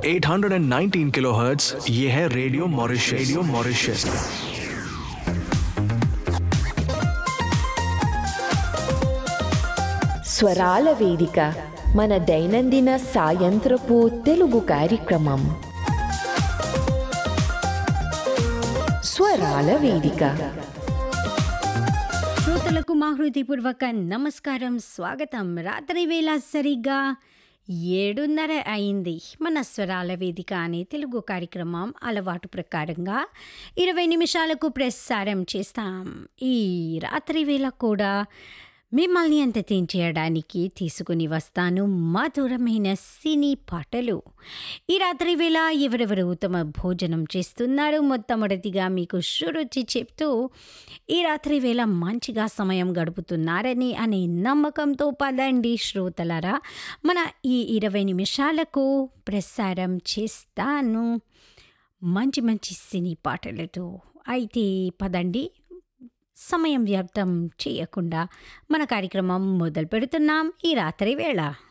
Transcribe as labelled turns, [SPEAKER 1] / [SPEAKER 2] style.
[SPEAKER 1] 819 kilohertz ये है radio Mauritius radio Mauritius
[SPEAKER 2] స్వరాల వేదిక మన దైనందిన సాయంత్రపు తెలుగు కార్యక్రమం స్వరాల వేదిక
[SPEAKER 3] శ్రోతలకు మా హృదయపూర్వక నమస్కారం స్వాగతం రాత్రి వేళ సరిగ్గా ఏడున్నర అయింది మన స్వరాల వేదిక అనే తెలుగు కార్యక్రమం అలవాటు ప్రకారంగా ఇరవై నిమిషాలకు ప్రసారం చేస్తాం ఈ రాత్రి వేళ కూడా మిమ్మల్ని ఎంటర్టైన్ తీసుకుని వస్తాను మధురమైన సినీ పాటలు ఈ రాత్రి వేళ ఎవరెవరు ఉత్తమ భోజనం చేస్తున్నారు మొట్టమొదటిగా మీకు షురుచి చెప్తూ ఈ రాత్రి వేళ మంచిగా సమయం గడుపుతున్నారని అనే నమ్మకంతో పదండి శ్రోతలరా మన ఈ ఇరవై నిమిషాలకు ప్రసారం చేస్తాను మంచి మంచి సినీ పాటలతో అయితే పదండి సమయం వ్యర్థం చేయకుండా మన కార్యక్రమం మొదలు పెడుతున్నాం ఈ రాత్రి వేళ